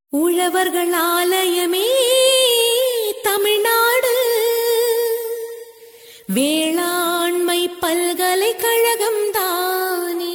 உழவர்கள் ஆலயமே தமிழ்நாடு வேளாண்மை பல்கலைக்கழகம் தானே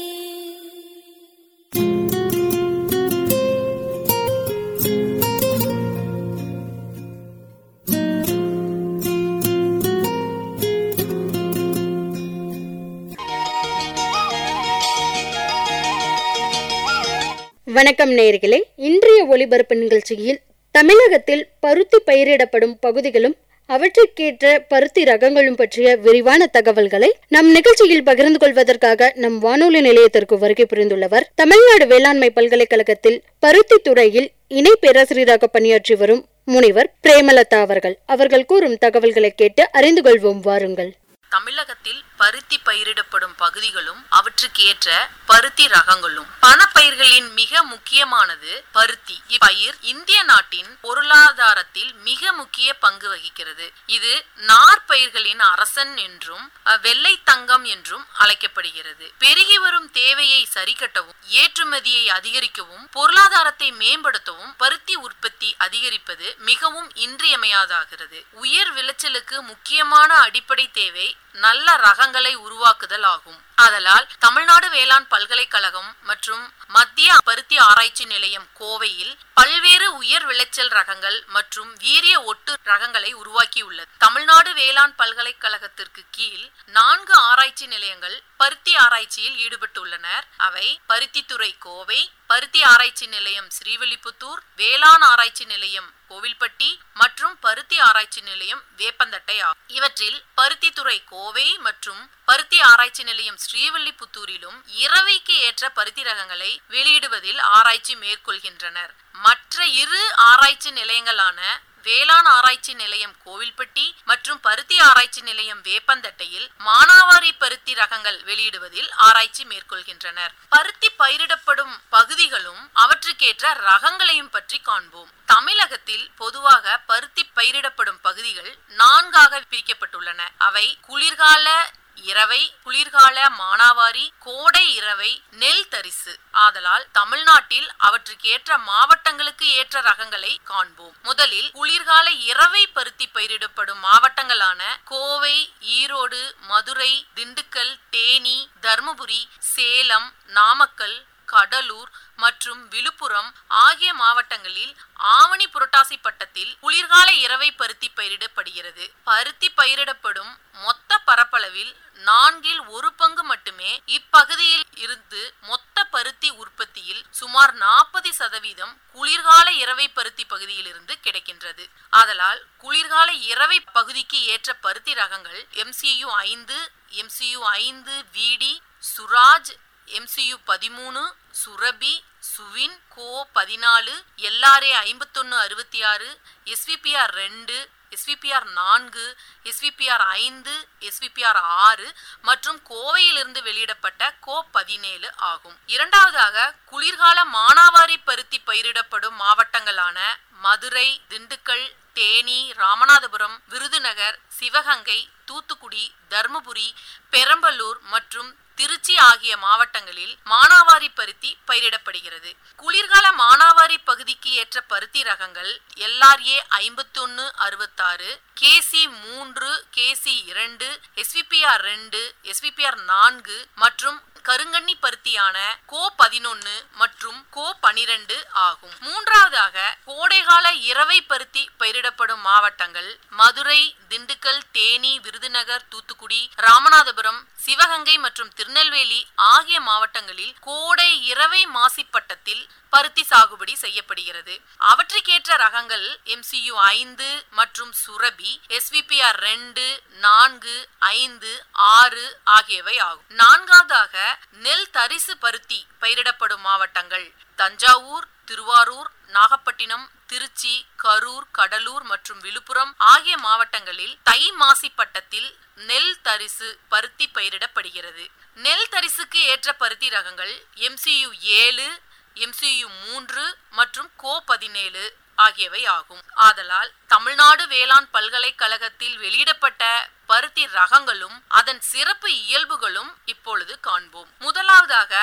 வணக்கம் நேயர்களே இன்றைய ஒளிபரப்பு நிகழ்ச்சியில் தமிழகத்தில் பருத்தி பயிரிடப்படும் பகுதிகளும் அவற்றுக்கேற்ற பருத்தி ரகங்களும் பற்றிய விரிவான தகவல்களை நம் நிகழ்ச்சியில் பகிர்ந்து கொள்வதற்காக நம் வானொலி நிலையத்திற்கு வருகை புரிந்துள்ளவர் தமிழ்நாடு வேளாண்மை பல்கலைக்கழகத்தில் பருத்தி துறையில் இணை பேராசிரியராக பணியாற்றி வரும் முனைவர் பிரேமலதா அவர்கள் அவர்கள் கூறும் தகவல்களை கேட்டு அறிந்து கொள்வோம் வாருங்கள் தமிழகத்தில் பருத்தி பயிரிடப்படும் பகுதிகளும் அவற்றுக்கு ஏற்ற பருத்தி ரகங்களும் பணப்பயிர்களின் மிக முக்கியமானது பருத்தி இப்பயிர் இந்திய நாட்டின் பொருளாதாரத்தில் மிக முக்கிய பங்கு வகிக்கிறது இது நார்பயிர்களின் அரசன் என்றும் அஹ், வெள்ளை தங்கம் என்றும் அழைக்கப்படுகிறது பெருகி வரும் தேவையை சரிக்கட்டவும் ஏற்றுமதியை அதிகரிக்கவும் பொருளாதாரத்தை மேம்படுத்தவும் பருத்தி உற்பத்தி அதிகரிப்பது மிகவும் இன்றியமையாதாகிறது உயர் விளைச்சலுக்கு முக்கியமான அடிப்படை தேவை நல்ல ரகங்களை உருவாக்குதல் ஆகும் ஆதலால் தமிழ்நாடு வேளாண் பல்கலைக்கழகம் மற்றும் மத்திய பருத்தி ஆராய்ச்சி நிலையம் கோவையில் பல்வேறு உயர் விளைச்சல் ரகங்கள் மற்றும் வீரிய ஒட்டு ரகங்களை உருவாக்கியுள்ளது தமிழ்நாடு வேளாண் பல்கலைக்கழகத்திற்கு கீழ் நான்கு ஆராய்ச்சி நிலையங்கள் பருத்தி ஆராய்ச்சியில் ஈடுபட்டுள்ளனர் அவை பருத்தித்துறை கோவை பருத்தி ஆராய்ச்சி நிலையம் ஸ்ரீவில்லிபுத்தூர் வேளாண் ஆராய்ச்சி நிலையம் கோவில்பட்டி மற்றும் பருத்தி ஆராய்ச்சி நிலையம் வேப்பந்தட்டை ஆகும் இவற்றில் பருத்தித்துறை கோவை மற்றும் பருத்தி ஆராய்ச்சி நிலையம் ஸ்ரீவில்லிபுத்தூரிலும் இரவைக்கு ஏற்ற பருத்தி ரகங்களை வெளியிடுவதில் ஆராய்ச்சி மேற்கொள்கின்றனர் மற்ற இரு ஆராய்ச்சி நிலையங்களான வேளாண் ஆராய்ச்சி நிலையம் கோவில்பட்டி மற்றும் பருத்தி ஆராய்ச்சி நிலையம் வேப்பந்தட்டையில் மானாவாரி பருத்தி ரகங்கள் வெளியிடுவதில் ஆராய்ச்சி மேற்கொள்கின்றனர் பருத்தி பயிரிடப்படும் பகுதிகளும் அவற்றுக்கேற்ற ரகங்களையும் பற்றி காண்போம் தமிழகத்தில் பொதுவாக பருத்தி பயிரிடப்படும் பகுதிகள் நான்காக பிரிக்கப்பட்டுள்ளன அவை குளிர்கால இரவை குளிர்கால மானாவாரி கோடை இரவை நெல் தரிசு ஆதலால் தமிழ்நாட்டில் அவற்றுக்கு ஏற்ற மாவட்டங்களுக்கு ஏற்ற ரகங்களை காண்போம் முதலில் குளிர்கால இரவை பருத்தி பயிரிடப்படும் மாவட்டங்களான கோவை ஈரோடு மதுரை திண்டுக்கல் தேனி தருமபுரி சேலம் நாமக்கல் கடலூர் மற்றும் விழுப்புரம் ஆகிய மாவட்டங்களில் ஆவணி புரட்டாசி பட்டத்தில் குளிர்கால இரவை பருத்தி பயிரிடப்படுகிறது பருத்தி பயிரிடப்படும் மொத்த பரப்பளவில் நான்கில் ஒரு பங்கு மட்டுமே இப்பகுதியில் இருந்து மொத்த பருத்தி உற்பத்தியில் சுமார் நாற்பது சதவீதம் குளிர்கால இரவை பருத்தி பகுதியில் இருந்து கிடைக்கின்றது ஆதலால் குளிர்கால இரவை பகுதிக்கு ஏற்ற பருத்தி ரகங்கள் எம்சியு ஐந்து எம்சியு ஐந்து விடி சுராஜ் எம்சியு பதிமூணு சுரபி சுவின் கோ பதினாலு எல்ஆர்ஏ ஐம்பத்தொன்னு அறுபத்தி ஆறு எஸ்விபிஆர் ரெண்டு எஸ்விபிஆர் நான்கு எஸ்விபிஆர் ஐந்து எஸ்விபிஆர் ஆறு மற்றும் கோவையிலிருந்து வெளியிடப்பட்ட கோ பதினேழு ஆகும் இரண்டாவதாக குளிர்கால மானாவாரி பருத்தி பயிரிடப்படும் மாவட்டங்களான மதுரை திண்டுக்கல் தேனி ராமநாதபுரம் விருதுநகர் சிவகங்கை தூத்துக்குடி தர்மபுரி பெரம்பலூர் மற்றும் திருச்சி ஆகிய மாவட்டங்களில் மானாவாரி பருத்தி பயிரிடப்படுகிறது குளிர்கால மானாவாரி பகுதிக்கு ஏற்ற பருத்தி ரகங்கள் எல்ஆர்ஏ ஐம்பத்தொன்னு அறுபத்தாறு கேசி மூன்று கேசி இரண்டு எஸ்விபிஆர் ரெண்டு எஸ்விபிஆர் நான்கு மற்றும் கருங்கண்ணி பருத்தியான கோ பதினொன்னு மற்றும் கோ பனிரெண்டு ஆகும் மூன்றாவதாக கோடைகால இரவை பருத்தி பயிரிடப்படும் மாவட்டங்கள் மதுரை திண்டுக்கல் தேனி விருதுநகர் தூத்துக்குடி ராமநாதபுரம் சிவகங்கை மற்றும் திருநெல்வேலி ஆகிய மாவட்டங்களில் கோடை இரவை மாசிப்பட்டத்தில் பருத்தி சாகுபடி செய்யப்படுகிறது அவற்றுக்கேற்ற ரகங்கள் எம்சியு ஐந்து மற்றும் சுரபி எஸ்விபிஆர் ரெண்டு நான்கு ஐந்து ஆறு ஆகியவை ஆகும் நான்காவதாக நெல் தரிசு பருத்தி பயிரிடப்படும் மாவட்டங்கள் தஞ்சாவூர் திருவாரூர் நாகப்பட்டினம் திருச்சி கரூர் கடலூர் மற்றும் விழுப்புரம் ஆகிய மாவட்டங்களில் தை மாசி பட்டத்தில் நெல் தரிசு பருத்தி பயிரிடப்படுகிறது நெல் தரிசுக்கு ஏற்ற பருத்தி ரகங்கள் எம்சியு ஏழு எம்சியு மூன்று மற்றும் கோ பதினேழு ஆகியவை ஆகும் ஆதலால் தமிழ்நாடு வேளாண் பல்கலைக்கழகத்தில் வெளியிடப்பட்ட பருத்தி ரகங்களும் அதன் சிறப்பு இயல்புகளும் இப்பொழுது காண்போம் முதலாவதாக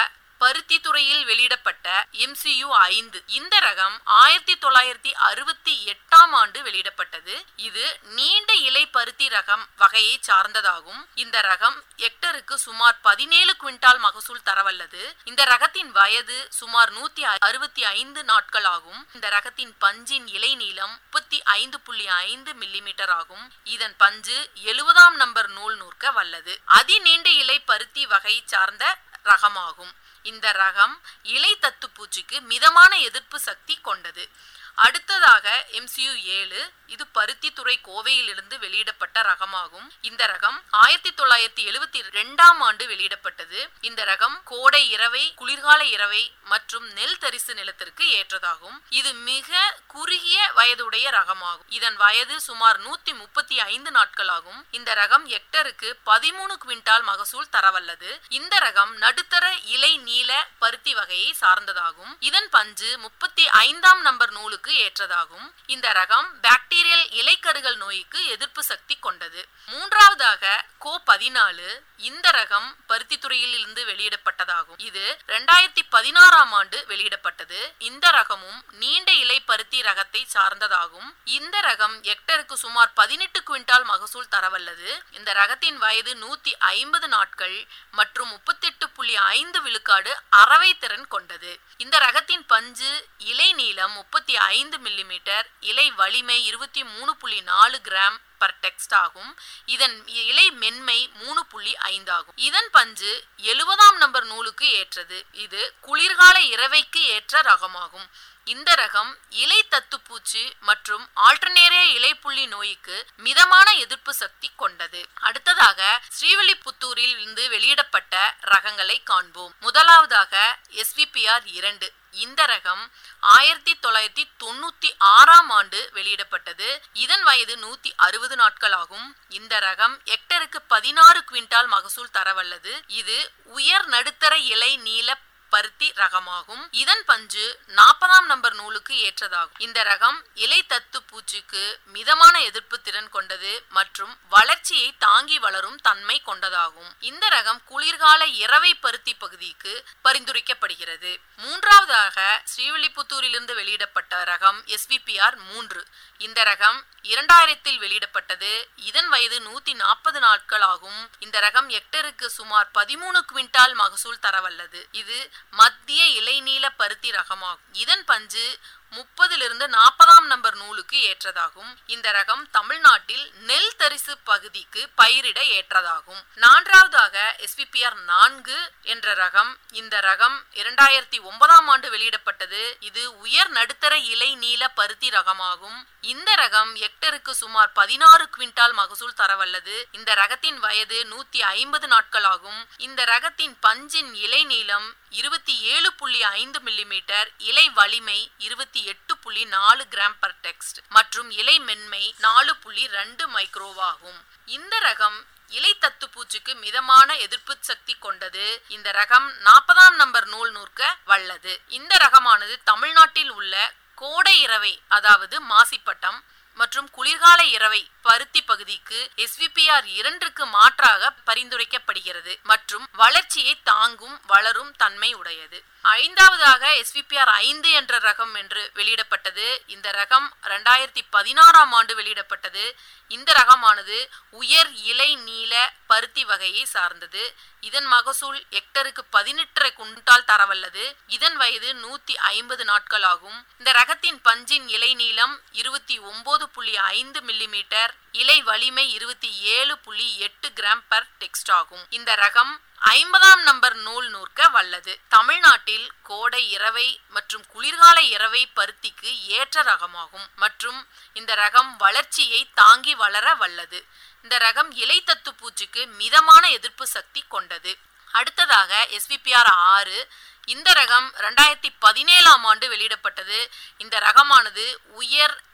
பருத்தி துறையில் வெளியிடப்பட்ட எம்சியு ஐந்து இந்த ரகம் ஆயிரத்தி தொள்ளாயிரத்தி அறுபத்தி எட்டாம் ஆண்டு வெளியிடப்பட்டது இது நீண்ட இலை பருத்தி ரகம் வகையை சார்ந்ததாகும் இந்த ரகம் ஹெக்டருக்கு சுமார் பதினேழு குவிண்டால் மகசூல் தரவல்லது இந்த ரகத்தின் வயது சுமார் நூத்தி அறுபத்தி ஐந்து நாட்கள் ஆகும் இந்த ரகத்தின் பஞ்சின் இலை நீளம் முப்பத்தி ஐந்து புள்ளி ஐந்து மில்லிமீட்டர் ஆகும் இதன் பஞ்சு எழுபதாம் நம்பர் நூல் நூற்க வல்லது அதிநீண்ட இலை பருத்தி வகை சார்ந்த ரகமாகும் இந்த ரகம் இலை தத்து பூச்சிக்கு மிதமான எதிர்ப்பு சக்தி கொண்டது அடுத்ததாக எம்சியு ஏழு இது பருத்தித்துறை கோவையிலிருந்து வெளியிடப்பட்ட ரகமாகும் இந்த ரகம் ஆயிரத்தி தொள்ளாயிரத்தி எழுபத்தி ரெண்டாம் ஆண்டு வெளியிடப்பட்டது இந்த ரகம் கோடை இரவை குளிர்கால இரவை மற்றும் நெல் தரிசு நிலத்திற்கு ஏற்றதாகும் இது மிக குறுகிய வயதுடைய ரகமாகும் இதன் வயது சுமார் நூத்தி முப்பத்தி ஐந்து நாட்களாகும் இந்த ரகம் ஹெக்டருக்கு பதிமூணு குவிண்டால் மகசூல் தரவல்லது இந்த ரகம் நடுத்தர இலை நீல பருத்தி வகையை சார்ந்ததாகும் இதன் பஞ்சு முப்பத்தி ஐந்தாம் நம்பர் நூலுக்கு ஏற்றதாகும் இந்த ரகம் பாக்டீரியல் இலைக்கருகள் நோய்க்கு எதிர்ப்பு சக்தி கொண்டது மூன்றாவதாக கோ பதினாலு இந்த ரகம் பருத்தி துறையில் இருந்து வெளியிடப்பட்டதாகும் இது இரண்டாயிரத்தி பதினாறாம் ஆண்டு வெளியிடப்பட்டது இந்த ரகமும் நீண்ட இலை பருத்தி ரகத்தை சார்ந்ததாகும் இந்த ரகம் ஹெக்டருக்கு சுமார் பதினெட்டு குவிண்டால் மகசூல் தரவல்லது இந்த ரகத்தின் வயது நூத்தி ஐம்பது நாட்கள் மற்றும் முப்பத்தெட்டு புள்ளி ஐந்து விழுக்காடு அறவை திறன் கொண்டது இந்த ரகத்தின் பஞ்சு இலை நீளம் முப்பத்தி ஐந்து மில்லிமீட்டர் இலை வலிமை இருபத்தி மூணு புள்ளி நாலு கிராம் பர் டெக்ஸ்ட் ஆகும் இதன் இலை மென்மை மூணு புள்ளி ஐந்து ஆகும் இதன் பஞ்சு எழுபதாம் நம்பர் நூலுக்கு ஏற்றது இது குளிர்கால இரவைக்கு ஏற்ற ரகமாகும் இந்த ரகம் இலை தத்துப்பூச்சி மற்றும் ஆல்டர்னேரிய இலைப்புள்ளி நோய்க்கு மிதமான எதிர்ப்பு சக்தி கொண்டது அடுத்ததாக ஸ்ரீவில்லிபுத்தூரில் இருந்து வெளியிடப்பட்ட ரகங்களை காண்போம் முதலாவதாக எஸ்விபிஆர் இரண்டு இந்த ரகம் ஆயிரத்தி தொள்ளாயிரத்தி தொண்ணூத்தி ஆறாம் ஆண்டு வெளியிடப்பட்டது இதன் வயது நூத்தி அறுபது நாட்கள் ஆகும் இந்த ரகம் ஹெக்டருக்கு பதினாறு குவிண்டால் மகசூல் தரவல்லது இது உயர் நடுத்தர இலை நீல பருத்தி ரகமாகும் இதன் பஞ்சு நாற்பதாம் நம்பர் நூலுக்கு ஏற்றதாகும் இந்த ரகம் இலை தத்து பூச்சிக்கு மிதமான எதிர்ப்பு திறன் கொண்டது மற்றும் வளர்ச்சியை தாங்கி வளரும் தன்மை கொண்டதாகும் இந்த ரகம் குளிர்கால இரவை பருத்தி பகுதிக்கு பரிந்துரைக்கப்படுகிறது மூன்றாவதாக ஸ்ரீவில்லிபுத்தூரிலிருந்து வெளியிடப்பட்ட ரகம் எஸ்விபிஆர் மூன்று இந்த ரகம் இரண்டாயிரத்தில் வெளியிடப்பட்டது இதன் வயது நூத்தி நாற்பது நாட்கள் ஆகும் இந்த ரகம் ஹெக்டருக்கு சுமார் பதிமூணு குவிண்டால் மகசூல் தரவல்லது இது மத்திய இலைநீல பருத்தி ரகமாகும் இதன் பஞ்சு முப்பதிலிருந்து நாற்பதாம் நம்பர் நூலுக்கு ஏற்றதாகும் இந்த ரகம் தமிழ்நாட்டில் நெல் தரிசு பகுதிக்கு பயிரிட ஏற்றதாகும் நான்காவதாக எஸ்பிபிஆர் நான்கு என்ற ரகம் இந்த ரகம் இரண்டாயிரத்தி ஒன்பதாம் ஆண்டு வெளியிடப்பட்டது இது உயர் நடுத்தர இலை நீல பருத்தி ரகமாகும் இந்த ரகம் ஹெக்டருக்கு சுமார் பதினாறு குவிண்டால் மகசூல் தரவல்லது இந்த ரகத்தின் வயது நூத்தி ஐம்பது நாட்கள் ஆகும் இந்த ரகத்தின் பஞ்சின் இலை நீளம் இருபத்தி ஏழு புள்ளி ஐந்து மில்லிமீட்டர் இலை வலிமை இருபத்தி எட்டு புள்ளி நாலு கிராம் பர் டெக்ஸ்ட் மற்றும் இலை மென்மை நாலு புள்ளி ரெண்டு மைக்ரோவாகும் இந்த ரகம் இலை தத்து பூச்சிக்கு மிதமான எதிர்ப்பு சக்தி கொண்டது இந்த ரகம் நாற்பதாம் நம்பர் நூல் நூற்க வல்லது இந்த ரகமானது தமிழ்நாட்டில் உள்ள கோடை இரவை அதாவது மாசிப்பட்டம் மற்றும் குளிர்கால இரவை பருத்தி பகுதிக்கு எஸ்விபிஆர் இரண்டுக்கு மாற்றாக பரிந்துரைக்கப்படுகிறது மற்றும் வளர்ச்சியை தாங்கும் வளரும் தன்மை உடையது ஐந்தாவதாக எஸ்விபிஆர் ஐந்து என்ற ரகம் என்று வெளியிடப்பட்டது இந்த ரகம் ரெண்டாயிரத்தி பதினாறாம் ஆண்டு வெளியிடப்பட்டது இந்த ரகமானது உயர் இலை நீல பருத்தி வகையை சார்ந்தது இதன் மகசூல் ஹெக்டருக்கு பதினெட்டரை குண்டால் தரவல்லது இதன் வயது நூத்தி ஐம்பது நாட்கள் ஆகும் இந்த ரகத்தின் பஞ்சின் இலை நீளம் இருபத்தி ஒன்பது புள்ளி ஐந்து மில்லிமீட்டர் இலை வலிமை இருபத்தி ஏழு புள்ளி எட்டு கிராம் பர் டெக்ஸ்ட் ஆகும் இந்த ரகம் ஐம்பதாம் நம்பர் நூல் நூற்க வல்லது தமிழ்நாட்டில் கோடை இரவை மற்றும் குளிர்கால இரவை பருத்திக்கு ஏற்ற ரகமாகும் மற்றும் இந்த ரகம் வளர்ச்சியை தாங்கி வளர வல்லது இந்த ரகம் இலை தத்து பூச்சிக்கு மிதமான எதிர்ப்பு சக்தி கொண்டது அடுத்ததாக எஸ்விபிஆர் ஆறு இந்த ரகம் ரெண்டாயிரத்தி பதினேழாம் ஆண்டு வெளியிடப்பட்டது இந்த ரகமானது உயர்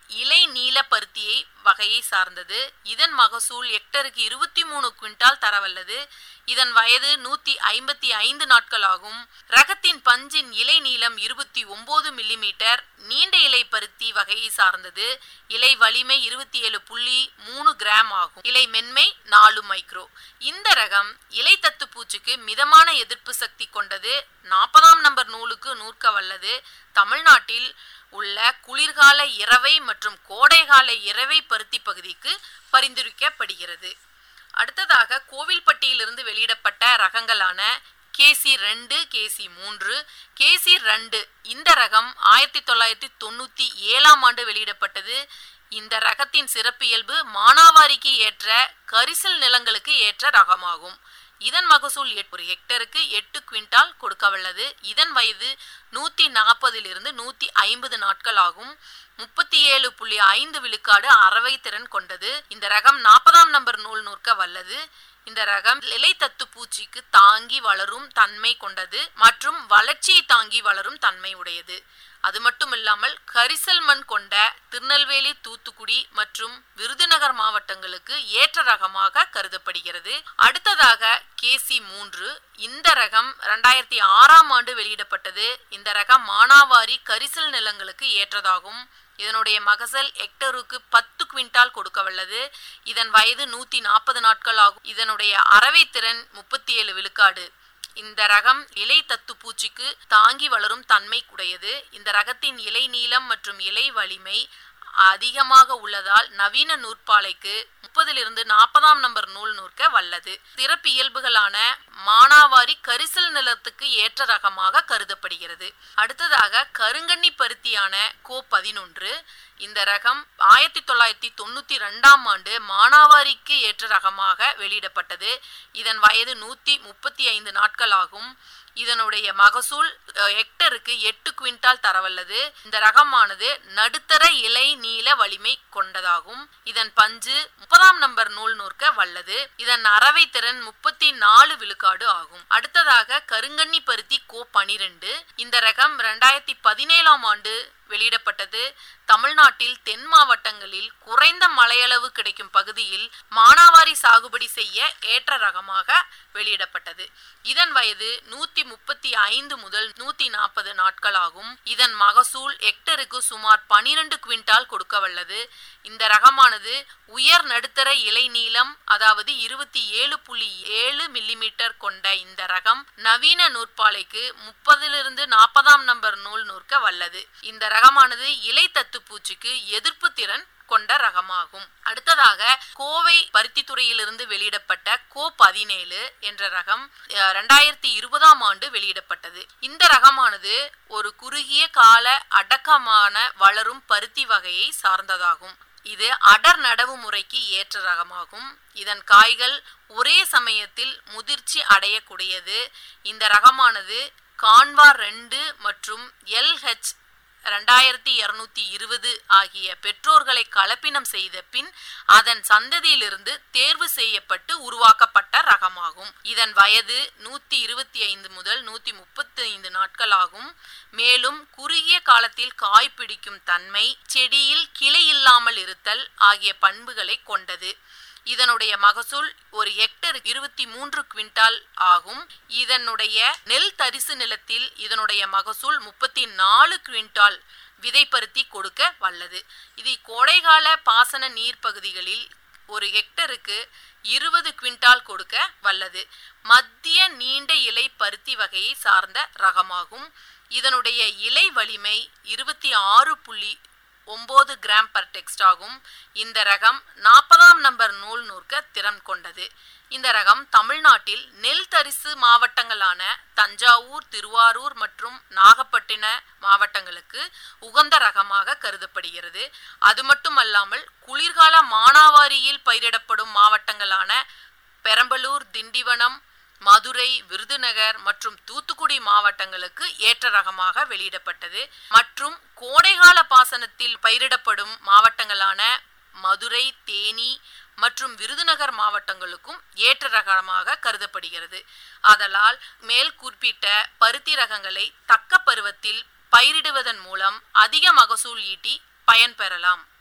இலை நீல பருத்தியை வகையை சார்ந்தது இதன் மகசூல் ஹெக்டருக்கு இருபத்தி மூணு குவிண்டால் தரவல்லது இதன் வயது நூத்தி ஐம்பத்தி ஐந்து நாட்கள் ஆகும் ரகத்தின் பஞ்சின் இலை நீளம் இருபத்தி ஒன்பது மில்லிமீட்டர் நீண்ட இலை பருத்தி வகையை சார்ந்தது இலை வலிமை இருபத்தி ஏழு புள்ளி மூணு கிராம் ஆகும் இலை மென்மை நாலு மைக்ரோ இந்த ரகம் இலை தத்து பூச்சிக்கு மிதமான எதிர்ப்பு சக்தி கொண்டது நாற்பதாம் நம்பர் நூலுக்கு நூற்க வல்லது தமிழ்நாட்டில் உள்ள குளிர்கால இரவை மற்றும் கோடைகால இரவை பருத்தி பகுதிக்கு பரிந்துரைக்கப்படுகிறது அடுத்ததாக கோவில்பட்டியிலிருந்து வெளியிடப்பட்ட ரகங்களான கேசி ரெண்டு கேசி மூன்று கேசி ரெண்டு இந்த ரகம் ஆயிரத்தி தொள்ளாயிரத்தி தொண்ணூத்தி ஏழாம் ஆண்டு வெளியிடப்பட்டது இந்த ரகத்தின் சிறப்பியல்பு மானாவாரிக்கு ஏற்ற கரிசல் நிலங்களுக்கு ஏற்ற ரகமாகும் இதன் மகசூல் எட்- ஒரு ஹெக்டருக்கு எட்டு குவிண்டால் கொடுக்கவல்லது இதன் வயது நூத்தி நாற்பதிலிருந்து நூத்தி ஐம்பது நாட்கள் ஆகும் முப்பத்தி ஏழு புள்ளி ஐந்து விழுக்காடு அறவை திறன் கொண்டது இந்த ரகம் நாற்பதாம் நம்பர் நூல் நூற்க வல்லது இந்த ரகம் இலை தத்து பூச்சிக்கு தாங்கி வளரும் தன்மை கொண்டது மற்றும் வளர்ச்சியை தாங்கி வளரும் தன்மை உடையது அது மட்டும் இல்லாமல் கரிசல் மண் கொண்ட திருநெல்வேலி தூத்துக்குடி மற்றும் விருதுநகர் மாவட்டங்களுக்கு ஏற்ற ரகமாக கருதப்படுகிறது அடுத்ததாக கேசி மூன்று இந்த ரகம் ரெண்டாயிரத்தி ஆறாம் ஆண்டு வெளியிடப்பட்டது இந்த ரகம் மானாவாரி கரிசல் நிலங்களுக்கு ஏற்றதாகும் இதனுடைய மகசல் ஹெக்டருக்கு பத்து குவிண்டால் கொடுக்க வல்லது இதன் வயது நூத்தி நாற்பது நாட்கள் ஆகும் இதனுடைய அறவை திறன் முப்பத்தி ஏழு விழுக்காடு இந்த ரகம் இலை தத்து பூச்சிக்கு தாங்கி வளரும் தன்மை உடையது இந்த ரகத்தின் இலை நீளம் மற்றும் இலை வலிமை அதிகமாக உள்ளதால் நவீன நூற்பாலைக்கு முப்பதிலிருந்து நாற்பதாம் நம்பர் நூல் நூற்க வல்லது சிறப்பு இயல்புகளான மானாவாரி கரிசல் நிலத்துக்கு ஏற்ற ரகமாக கருதப்படுகிறது அடுத்ததாக கருங்கண்ணி பருத்தியான கோ பதினொன்று இந்த ரகம் ஆயிரத்தி தொள்ளாயிரத்தி தொண்ணூத்தி ரெண்டாம் ஆண்டு மானாவாரிக்கு ஏற்ற ரகமாக வெளியிடப்பட்டது இதன் வயது நூத்தி முப்பத்தி ஐந்து நாட்கள் ஆகும் இதனுடைய மகசூல் அஹ், ஹெக்டருக்கு எட்டு குவிண்டால் தரவல்லது இந்த ரகமானது நடுத்தர இலை நீள வலிமை கொண்டதாகும் இதன் பஞ்சு முப்பதாம் நம்பர் நூல் நூற்க வல்லது இதன் அறவை திறன் முப்பத்தி நாலு விழுக்காடு ஆகும் அடுத்ததாக கருங்கண்ணி பருத்தி கோ பனிரெண்டு இந்த ரகம் ரெண்டாயிரத்தி பதினேழாம் ஆண்டு வெளியிடப்பட்டது தமிழ்நாட்டில் தென் மாவட்டங்களில் குறைந்த மழையளவு கிடைக்கும் பகுதியில் மானாவாரி சாகுபடி செய்ய ஏற்ற ரகமாக வெளியிடப்பட்டது இதன் வயது நூத்தி முப்பத்தி ஐந்து முதல் நூத்தி நாற்பது நாட்கள் ஆகும் இதன் மகசூல் ஹெக்டருக்கு சுமார் பனிரெண்டு குவிண்டால் கொடுக்க வல்லது இந்த ரகமானது உயர் நடுத்தர இலை நீளம் அதாவது இருபத்தி ஏழு புள்ளி ஏழு மில்லிமீட்டர் கொண்ட இந்த ரகம் நவீன நூற்பாலைக்கு முப்பதிலிருந்து நாற்பதாம் நம்பர் நூல் நூற்க வல்லது இந்த ரகமானது இலை தத்து பூச்சிக்கு எதிர்ப்பு திறன் கொண்ட ரகமாகும் அடுத்ததாக கோவை பருத்தித்துறையிலிருந்து வெளியிடப்பட்ட கோ பதினேழு என்ற ரகம் அஹ், ரெண்டாயிரத்தி இருபதாம் ஆண்டு வெளியிடப்பட்டது இந்த ரகமானது ஒரு குறுகிய கால அடக்கமான வளரும் பருத்தி வகையை சார்ந்ததாகும் இது அடர் நடவு முறைக்கு ஏற்ற ரகமாகும் இதன் காய்கள் ஒரே சமயத்தில் முதிர்ச்சி அடையக்கூடியது இந்த ரகமானது கான்வா ரெண்டு மற்றும் எல்ஹெச் ரெண்டாயிரத்தி இருநூத்தி இருபது ஆகிய பெற்றோர்களை கலப்பினம் செய்த பின் அதன் சந்ததியிலிருந்து தேர்வு செய்யப்பட்டு உருவாக்கப்பட்ட ரகமாகும் இதன் வயது நூத்தி இருபத்தி ஐந்து முதல் நூத்தி முப்பத்தி ஐந்து நாட்கள் ஆகும் மேலும் குறுகிய காலத்தில் காய் பிடிக்கும் தன்மை செடியில் கிளை இல்லாமல் இருத்தல் ஆகிய பண்புகளை கொண்டது இதனுடைய மகசூல் ஒரு ஹெக்டர் இருபத்தி மூன்று குவிண்டால் ஆகும் இதனுடைய நெல் தரிசு நிலத்தில் இதனுடைய மகசூல் முப்பத்தி நாலு குவிண்டால் விதைப்பருத்தி கொடுக்க வல்லது இது கோடைகால பாசன நீர் பகுதிகளில் ஒரு ஹெக்டருக்கு இருபது குவிண்டால் கொடுக்க வல்லது மத்திய நீண்ட இலை பருத்தி வகையை சார்ந்த ரகமாகும் இதனுடைய இலை வலிமை இருபத்தி ஆறு புள்ளி ஒன்பது கிராம் பர் டெக்ஸ்ட் ஆகும் இந்த ரகம் நாற்பதாம் நம்பர் நூல் நூற்க திறன் கொண்டது இந்த ரகம் தமிழ்நாட்டில் நெல் தரிசு மாவட்டங்களான தஞ்சாவூர் திருவாரூர் மற்றும் நாகப்பட்டின மாவட்டங்களுக்கு உகந்த ரகமாக கருதப்படுகிறது அது மட்டுமல்லாமல் குளிர்கால மானாவாரியில் பயிரிடப்படும் மாவட்டங்களான பெரம்பலூர் திண்டிவனம் மதுரை விருதுநகர் மற்றும் தூத்துக்குடி மாவட்டங்களுக்கு ஏற்ற ரகமாக வெளியிடப்பட்டது மற்றும் கோடைகால பாசனத்தில் பயிரிடப்படும் மாவட்டங்களான மதுரை தேனி மற்றும் விருதுநகர் மாவட்டங்களுக்கும் ஏற்ற ரகமாக கருதப்படுகிறது ஆதலால் மேல் குறிப்பிட்ட பருத்தி ரகங்களை தக்க பருவத்தில் பயிரிடுவதன் மூலம் அதிக மகசூல் ஈட்டி பயன்பெறலாம்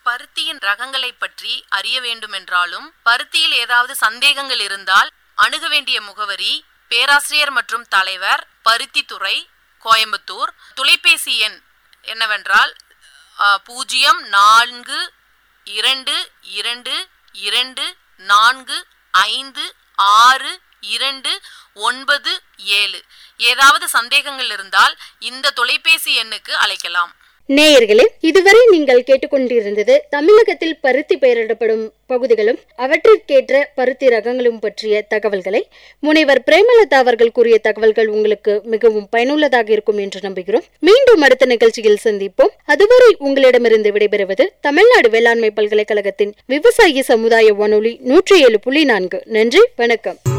பருத்தியின் ரகங்களை பற்றி அறிய வேண்டுமென்றாலும் பருத்தியில் ஏதாவது சந்தேகங்கள் இருந்தால் அணுக வேண்டிய முகவரி பேராசிரியர் மற்றும் தலைவர் பருத்தித்துறை கோயம்புத்தூர் தொலைபேசி எண் என்னவென்றால் ஆ, பூஜ்ஜியம் நான்கு இரண்டு இரண்டு இரண்டு நான்கு ஐந்து ஆறு இரண்டு ஒன்பது ஏழு ஏதாவது சந்தேகங்கள் இருந்தால் இந்த தொலைபேசி எண்ணுக்கு அழைக்கலாம் நேயர்களே இதுவரை நீங்கள் கேட்டுக்கொண்டிருந்தது தமிழகத்தில் பருத்தி பெயரிடப்படும் பகுதிகளும் அவற்றிற்கேற்ற பருத்தி ரகங்களும் பற்றிய தகவல்களை முனைவர் பிரேமலதா அவர்கள் கூறிய தகவல்கள் உங்களுக்கு மிகவும் பயனுள்ளதாக இருக்கும் என்று நம்புகிறோம் மீண்டும் அடுத்த நிகழ்ச்சியில் சந்திப்போம் அதுவரை உங்களிடமிருந்து விடைபெறுவது தமிழ்நாடு வேளாண்மை பல்கலைக்கழகத்தின் விவசாயி சமுதாய வானொலி நூற்றி ஏழு புள்ளி நான்கு நன்றி வணக்கம்